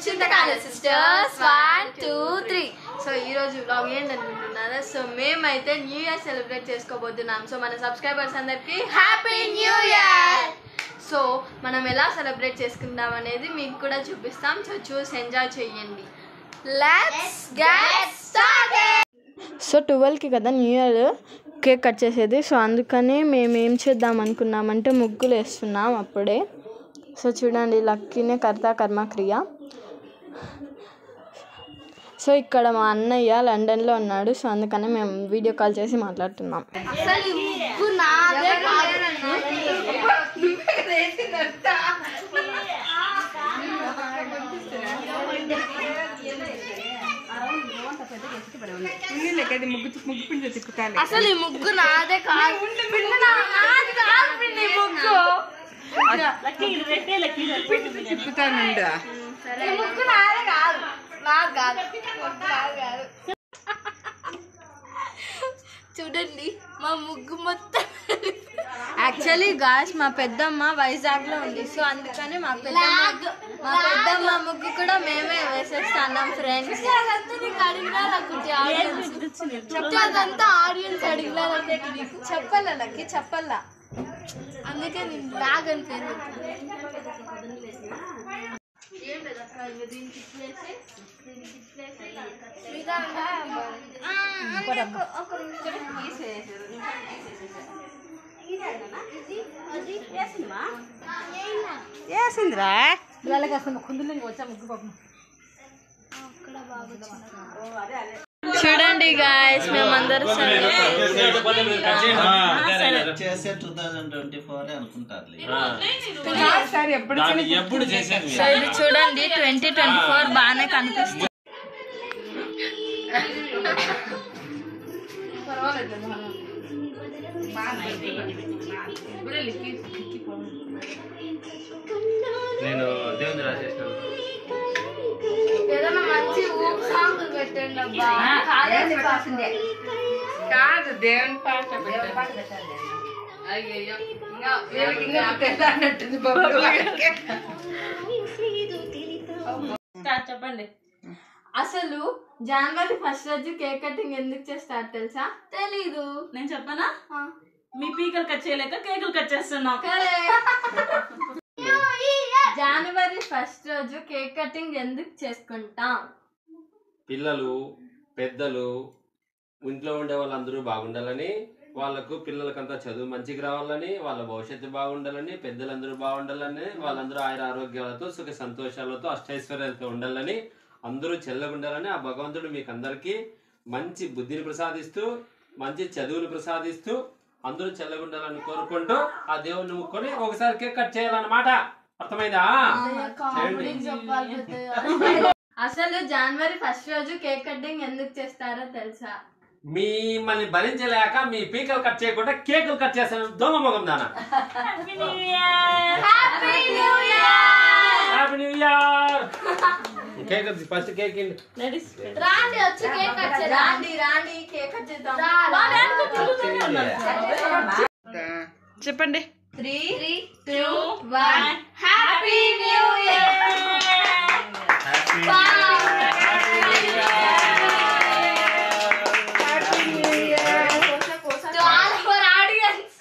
Chintakala sisters one two three so ఈ రోజు blog ఏంటి అనుకుంటున్నారా సో మేమైతే న్యూ ఇయర్ సెలబ్రేట్ చేసుకోబోతున్నాం సో మన సబ్స్క్రైబర్స్ అందరికి హ్యాపీ న్యూ ఇయర్ సో మనం ఎలా సెలబ్రేట్ చేసుకుంటాం అనేది మీకు కూడా చూపిస్తాం సో చూసి ఎంజాయ్ చేయండి లెట్స్ గెట్ స్టార్టెడ్ సో ట్వెల్వ్కి కదా న్యూ ఇయర్ కేక్ కట్ చేసేది సో అందుకని మేము ఏం చేద్దాం అనుకున్నామంటే ముగ్గులు వేస్తున్నాం అప్పుడే సో చూడండి లక్కీనే కర్త కర్మక్రియ సో ఇక్కడ మా అన్నయ్య లండన్లో ఉన్నాడు సో అందుకని మేము వీడియో కాల్ చేసి మాట్లాడుతున్నాం అసలు ఈ ముగ్గు నాదే కాదు పిండి నా- నాది కాదు పిండి ఈ ముగ్గు ఈ ముగ్గు నాదే కాదు నాది కాదు ముగ్గు నాది కాదు చూడండి మా ముగ్గు మొత్తం యాక్చువల్లీ గాయస్ మా పెద్దమ్మ వైజాగ్ లో ఉంది సో అందుకని మా పెద్దమ్మ మా పెద్దమ్మ ముగ్గు కూడా మేమే వేసేస్తాం ఫ్రెండ్స్ అదంతా ఆడియన్స్ అడిగినా చెప్పాలా లక్కి చెప్పాలా అందుకే నేను బ్యాగ్ అని పేరు వేసిందిరా చూడండి గాయస్ మేమందరూ చేసే టూ థౌజండ్ ట్వంటీ ఫోర్ అనుకుంటారులే దాన్ని ఎప్పుడు చేసేది సో ఇది చూడండి ట్వంటీ ట్వంటీ ఫోర్ బాగానే కనిపిస్తుంది నేను దేవుని రాసేసాను ఏదైనా మంచి ఊపు సాంగ్ పెట్టండి అబ్బా కాదు దేవుని పాట అయ్యయ్యో ఇంకా వీళ్ళకి ఇంకా తెల్లారినట్టుంది బొబ్బులు చెప్పండి అసలు జనవరి ఫస్ట్ రోజు కేక్ కటింగ్ ఎందుకు చేస్తారు తెలుసా తెలీదు నేను చెప్పనా మీ పీకలు కట్ చేయలేక కేకులు కట్ చేస్తున్నాం జనవరి ఫస్ట్ రోజు కేక్ కటింగ్ ఎందుకు చేసుకుంటాం పిల్లలు పెద్దలు ఇంట్లో ఉండే వాళ్ళందరూ బాగుండాలని వాళ్ళకు పిల్లలకంతా చదువు మంచిగా రావాలని వాళ్ళ భవిష్యత్తు బాగుండాలని పెద్దలందరూ బాగుండాలని వాళ్ళందరూ ఆయుర ఆరోగ్యాలతో సుఖ సంతోషాలతో అష్టైశ్వర్యాలతో ఉండాలని అందరూ చెల్లగుండాలని ఆ భగవంతుడు మీకు అందరికీ మంచి బుద్ధిని ప్రసాదిస్తూ మంచి చదువును ప్రసాదిస్తూ అందరూ చెల్లగుండాలని కోరుకుంటూ ఆ దేవుణ్ణి ముక్కొని ఒకసారి కేక్ కట్ చేయాలన్నమాట అర్థమైందా చేయండి అసలు జనవరి ఫస్ట్ రోజు కేక్ కటింగ్ ఎందుకు చేస్తారో తెలుసా మిమ్మల్ని భరించలేక మీ పీకలు కట్ చేయకుండా కేకులు కట్ చేస్తాను దొంగ మొగం దానా happy new year cake first cake రాండి వచ్చి కేక్ కట్ చేద్దాం రాండి రాండి కేక్ కట్ చేద్దాం చెప్పండి three two one happy new year To all our audience.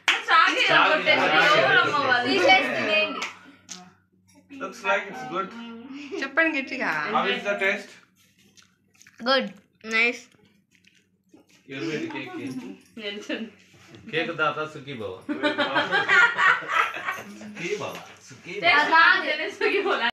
తీసేస్తుందండి. Looks like it's good. చెప్పండి గట్టిగా How is the taste? Good nice cake దాత సుఖీ బావ సుఖీ బావ సుఖీ